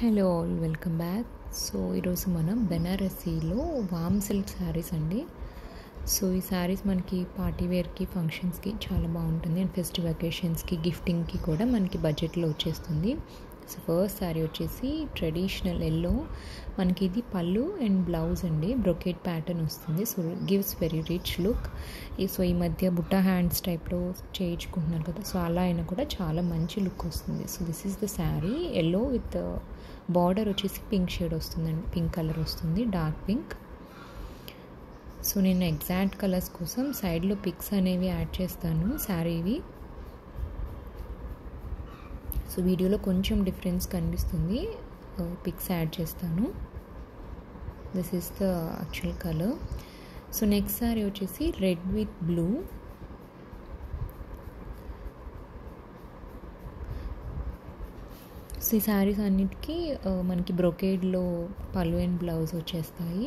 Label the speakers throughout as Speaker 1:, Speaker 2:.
Speaker 1: hello all welcome back so ఈరోజు మనం బెనారసీలో వామ్ silk saris అండి సో ఈ శారీస్ మనకి పార్టీ వేర్కి ఫంక్షన్స్కి చాలా బాగుంటుంది అండ్ ఫెస్టివ్ అకేషన్స్కి గిఫ్టింగ్కి కూడా మనకి బడ్జెట్లో వచ్చేస్తుంది సో ఫస్ట్ శారీ వచ్చేసి ట్రెడిషనల్ ఎల్లో మనకి ఇది పళ్ళు అండ్ బ్లౌజ్ అండి బ్రొకేట్ ప్యాటర్న్ వస్తుంది so gives very rich look so ఈ మధ్య బుట్ట హ్యాండ్స్ టైప్లో చేయించుకుంటున్నారు కదా సో అలా అయినా కూడా చాలా మంచి లుక్ వస్తుంది so this is the saree yellow with border వచ్చేసి పింక్ షేడ్ వస్తుందండి పింక్ కలర్ వస్తుంది డార్క్ పింక్ సో నేను ఎగ్జాక్ట్ కలర్స్ కోసం సైడ్లో పిక్స్ అనేవి యాడ్ చేస్తాను శారీవి సో వీడియోలో కొంచెం డిఫరెన్స్ కనిపిస్తుంది పిక్స్ యాడ్ చేస్తాను this is the actual colour so next saree వచ్చేసి రెడ్ విత్ బ్లూ సో ఈ శారీస్ అన్నిటికీ మనకి బ్రొకేడ్లో పళ్ళు అండ్ బ్లౌజ్ వచ్చేస్తాయి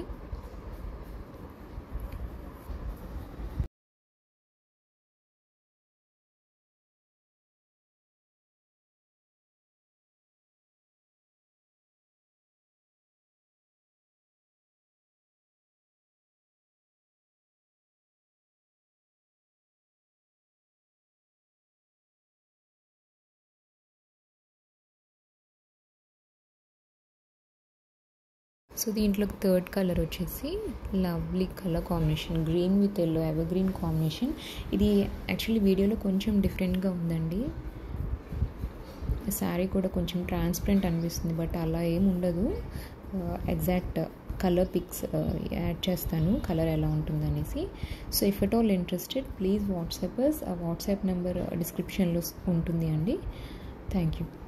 Speaker 1: సో దీంట్లో థర్డ్ కలర్ వచ్చేసి lovely colour combination green with yellow ever green combination ఇది యాక్చువల్లీ వీడియోలో కొంచెం డిఫరెంట్గా ఉందండి శారీ కూడా కొంచెం ట్రాన్స్పరెంట్ అనిపిస్తుంది బట్ అలా ఏం ఉండదు ఎగ్జాక్ట్ కలర్ పిక్స్ యాడ్ చేస్తాను కలర్ ఎలా ఉంటుందనేసి so if at all interested please WhatsApp ఆ వాట్సాప్ నెంబర్ డిస్క్రిప్షన్లో ఉంటుంది అండి థ్యాంక్ యూ